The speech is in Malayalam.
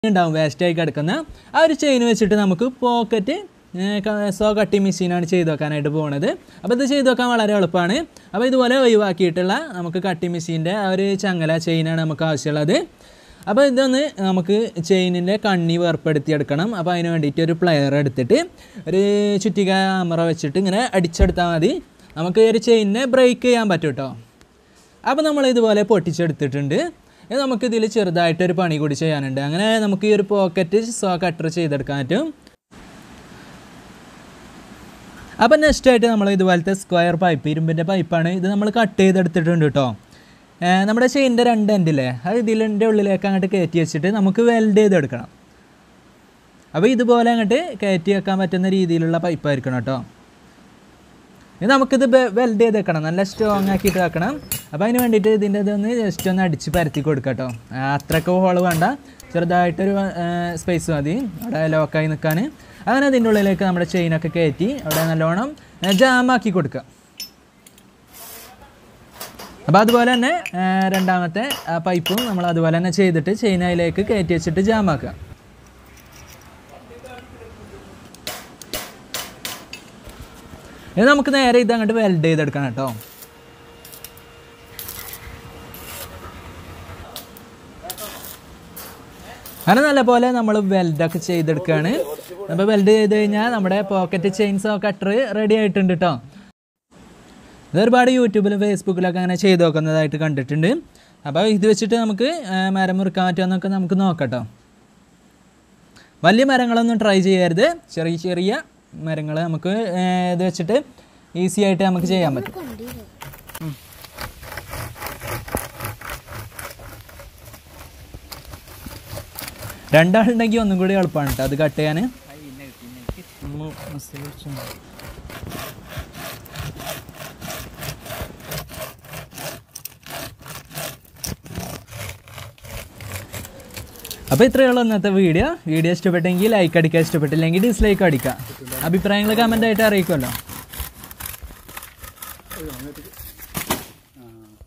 ഉണ്ടാവും വേസ്റ്റായി കിടക്കുന്ന ആ ഒരു ചെയിൻ വെച്ചിട്ട് നമുക്ക് പോക്കറ്റ് സോ കട്ടിങ് മെഷീനാണ് ചെയ്ത് വെക്കാനായിട്ട് പോകുന്നത് അപ്പോൾ ഇത് ചെയ്ത് വെക്കാൻ വളരെ എളുപ്പമാണ് അപ്പോൾ ഇതുപോലെ ഒഴിവാക്കിയിട്ടുള്ള നമുക്ക് കട്ടിങ് മെഷീൻ്റെ ആ ഒരു ചങ്ങല ചെയിനാണ് നമുക്ക് ആവശ്യമുള്ളത് അപ്പോൾ ഇതൊന്ന് നമുക്ക് ചെയിനിൻ്റെ കണ്ണി വേർപ്പെടുത്തിയെടുക്കണം അപ്പോൾ അതിന് വേണ്ടിയിട്ട് ഒരു പ്ലെയർ എടുത്തിട്ട് ഒരു ചുറ്റിക അമറ വെച്ചിട്ട് ഇങ്ങനെ അടിച്ചെടുത്താൽ മതി നമുക്ക് ഈ ഒരു ചെയിനിനെ ബ്രേക്ക് ചെയ്യാൻ പറ്റും കേട്ടോ അപ്പോൾ നമ്മൾ ഇതുപോലെ പൊട്ടിച്ചെടുത്തിട്ടുണ്ട് ഇനി നമുക്ക് ഇതിൽ ചെറുതായിട്ടൊരു പണി കൂടി ചെയ്യാനുണ്ട് അങ്ങനെ നമുക്ക് ഈ ഒരു പോക്കറ്റ് സോ കട്ടർ ചെയ്തെടുക്കാൻ പറ്റും അപ്പം നെക്സ്റ്റ് ആയിട്ട് നമ്മൾ ഇതുപോലത്തെ സ്ക്വയർ പൈപ്പ് ഇരുമ്പിൻ്റെ പൈപ്പാണ് ഇത് നമ്മൾ കട്ട് ചെയ്തെടുത്തിട്ടുണ്ട് കേട്ടോ ഏർ നമ്മുടെ ചെയിൻ്റെ രണ്ട് എൻഡില്ലേ അത് ഇതിലിൻ്റെ ഉള്ളിലേക്ക് അങ്ങോട്ട് കയറ്റി വെച്ചിട്ട് നമുക്ക് വെൽഡ് ചെയ്തെടുക്കണം അപ്പോൾ ഇതുപോലെ അങ്ങോട്ട് കയറ്റി വെക്കാൻ പറ്റുന്ന രീതിയിലുള്ള പൈപ്പായിരിക്കണം കേട്ടോ ഇത് നമുക്കിത് വെൽഡ് ചെയ്ത് വെക്കണം നല്ല സ്ട്രോങ് ആക്കിയിട്ട് വെക്കണം അപ്പോൾ അതിന് വേണ്ടിയിട്ട് ഇതിൻ്റെ ഇതൊന്ന് ജസ്റ്റ് ഒന്ന് അടിച്ച് പരത്തി കൊടുക്കുക കേട്ടോ അത്രയ്ക്ക് ഹോള് വേണ്ട ചെറുതായിട്ടൊരു സ്പേസ് മതി അവിടെ ലോക്കായി നിൽക്കാൻ അങ്ങനെ അതിൻ്റെ ഉള്ളിലേക്ക് നമ്മുടെ ചെയിനൊക്കെ കയറ്റി അവിടെ നല്ലോണം ജാമാക്കി കൊടുക്കുക അപ്പോൾ അതുപോലെ തന്നെ ആ, രണ്ടാമത്തെ ആ പൈപ്പും നമ്മൾ അതുപോലെ തന്നെ ചെയ്തിട്ട് ചെയിൻ അതിലേക്ക് കയറ്റി വെച്ചിട്ട് ജാമാക്കുക ഇത് നമുക്ക് നേരെ ഇത് അങ്ങോട്ട് വെൽഡ് ചെയ്തെടുക്കണം കേട്ടോ അങ്ങനെ നല്ലപോലെ നമ്മൾ വെൽഡൊക്കെ ചെയ്തെടുക്കുകയാണ് അപ്പോൾ വെൽഡ് ചെയ്ത് കഴിഞ്ഞാൽ നമ്മുടെ പോക്കറ്റ് ചെയിൻസോ കട്ടർ റെഡി ആയിട്ടുണ്ട് കേട്ടോ ഇത് ഒരുപാട് യൂട്യൂബിലും ഫേസ്ബുക്കിലൊക്കെ അങ്ങനെ ചെയ്ത് നോക്കുന്നതായിട്ട് കണ്ടിട്ടുണ്ട് അപ്പോൾ ഇത് വെച്ചിട്ട് നമുക്ക് ആ, മരം മുറിക്കാൻ പറ്റുമെന്നൊക്കെ നമുക്ക് നോക്കട്ടോ വലിയ മരങ്ങളൊന്നും ട്രൈ ചെയ്യരുത് ചെറിയ ചെറിയ മരങ്ങൾ നമുക്ക് ആ, ഇത് വെച്ചിട്ട് ഈസി ആയിട്ട് നമുക്ക് ചെയ്യാൻ പറ്റും ഉം. രണ്ടാളുണ്ടെങ്കിൽ ഒന്നും കൂടി എളുപ്പമാണ് കേട്ടോ അത് കട്ട് ചെയ്യാൻ അപ്പോൾ ഇത്രയുള്ള ഇന്നത്തെ വീഡിയോ വീഡിയോ ഇഷ്ടപ്പെട്ടെങ്കിൽ ലൈക്ക് അടിക്കുക ഇഷ്ടപ്പെട്ടില്ലെങ്കിൽ ഡിസ്ലൈക്ക് അടിക്കുക അഭിപ്രായങ്ങൾ കമൻ്റ് ആയിട്ട് അറിയിക്കുമല്ലോ